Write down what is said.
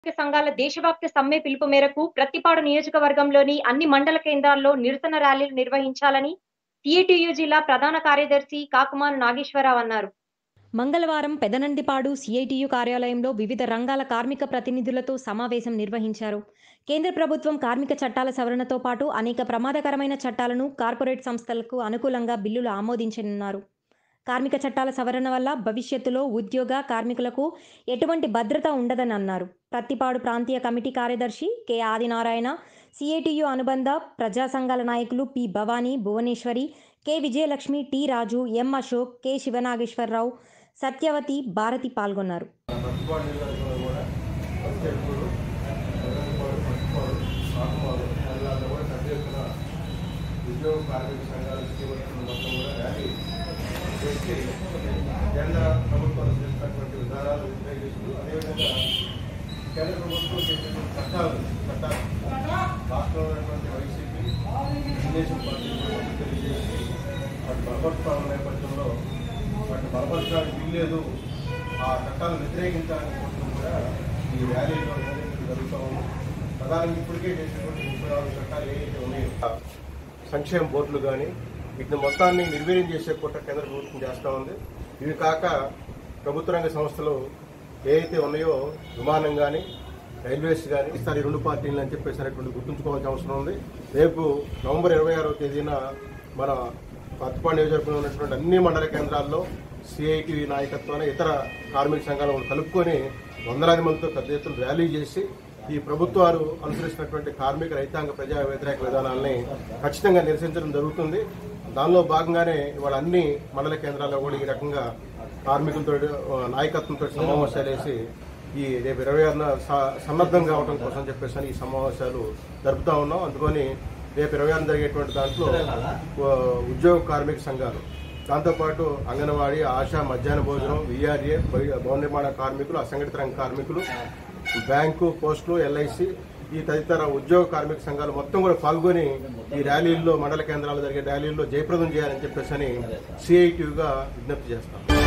కార్మిక సంఘాల దేశవ్యాప్త సమ్మె పిలుపు మేరకు ప్రతిపాడు నియోజకవర్గంలోని అన్ని మండల కేంద్రాల్లో నిరసన ర్యాలీలు నిర్వహించాలని సిఐటియు జిల్లా ప్రధాన కార్యదర్శి కాకుమాను నాగేశ్వరరావు అన్నారు మంగళవారం పెదనందిపాడు సిఐటియు కార్యాలయంలో వివిధ రంగాల కార్మిక ప్రతినిధులతో సమావేశం నిర్వహించారు కేంద్ర ప్రభుత్వం కార్మిక చట్టాల సవరణతో పాటు అనేక ప్రమాదకరమైన చట్టాలను కార్పొరేట్ సంస్థలకు అనుకూలంగా బిల్లులు ఆమోదించనున్నారు కార్మిక చట్టాల సవరణ వల్ల భవిష్యత్తులో ఉద్యోగ కార్మికులకు ఎటువంటి భద్రత ఉండదని అన్నారు ప్రత్తిపాడు ప్రాంతీయ కమిటీ కార్యదర్శి కె ఆదినారాయణ సిఐటియు అనుబంధ ప్రజా సంఘాల నాయకులు P Bhavani Bhuvaneswari K Vijayalakshmi T Raju M Ashok K Sivanageswararao Satyavathi Bharathi పాల్గొన్నారు పట్టుకోడు నియోజకవర్గంలో కూడా వచ్చేటప్పుడు నియోజకవర్గం పట్టుకోడు ఆకుమారు జిల్లాలో కూడా పెద్ద ఎత్తున ఉద్యోగ కార్మిక సంఘాలు చేపడుతున్న మొత్తం కూడా ర్యాలీ చేసి కేంద్ర ప్రభుత్వాలు చేసినటువంటి విధానాలు వ్యతిరేకిస్తూ అదేవిధంగా కేంద్ర ప్రభుత్వం చేసినటువంటి చట్టాలు చట్టాలు రాష్ట్రంలో ఉన్నటువంటి వైసీపీ తెలుగుదేశం పార్టీ కూడా తెలియజేసి వాటి బలపరుస్తాల నేపథ్యంలో వాటిని బలపరచడానికి వీల్లేదు ఆ చట్టాలను వ్యతిరేకించాలని కోరుతూ కూడా ఈ ర్యాలీలో నిర్వహించడం జరుగుతూ ఉంది ప్రధానంగా ఇప్పటికే చేసినటువంటి ముప్పై నాలుగు చట్టాలు ఏవైతే ఉన్నాయో ఆ సంక్షేమ బోర్డులు కానీ వీటిని మొత్తాన్ని నిర్వీర్యం చేసే కుట్ర కేంద్ర ప్రభుత్వం చేస్తూ ఉంది ఇవి కాక ప్రభుత్వ రంగ సంస్థలు ఏవైతే ఉన్నాయో విమానం కానీ రైల్వేస్ కానీ ఇస్తారు ఈ రెండు పార్టీలు అని చెప్పేసి అనేటువంటి గుర్తుంచుకోవాల్సిన అవసరం ఉంది రేపు నవంబర్ ఇరవై ఆరవ తేదీన మన పత్తిపాడు నియోజకవర్గంలో ఉన్నటువంటి అన్ని మండల కేంద్రాల్లో సిఐటి నాయకత్వాన్ని ఇతర కార్మిక సంఘాల వాళ్ళు కలుపుకొని వందలాది మందితో పెద్ద ఎత్తున ర్యాలీ చేసి ఈ ప్రభుత్వాలు అనుసరిస్తున్నటువంటి కార్మిక రైతాంగ ప్రజా వ్యతిరేక విధానాలని ఖచ్చితంగా నిరసించడం జరుగుతుంది దానిలో భాగంగానే ఇవాళ అన్ని మండల కేంద్రాల్లో కూడా ఈ రకంగా కార్మికులతో నాయకత్వంతో సమావేశాలు వేసి ఈ రేపు ఇరవై ఆరున స- సన్నద్ధం కావడం కోసం చెప్పేసి అని ఈ సమావేశాలు జరుపుతా ఉన్నాం అందుకని రేపు ఇరవై ఆరున జరిగేటువంటి దాంట్లో ఆ, ఉద్యోగ కార్మిక సంఘాలు దాంతోపాటు అంగన్వాడీ ఆశా మధ్యాహ్న భోజనం విఆర్ఏ భవన నిర్మాణ కార్మికులు అసంఘటిత రంగ కార్మికులు బ్యాంకు పోస్టులు ఎల్ఐసి ఈ తదితర ఉద్యోగ కార్మిక సంఘాలు మొత్తం కూడా పాల్గొని ఈ ర్యాలీల్లో మండల కేంద్రాలు జరిగే ర్యాలీల్లో జయప్రదం చేయాలని చెప్పేసి అని సిఐటిగా విజ్ఞప్తి చేస్తాం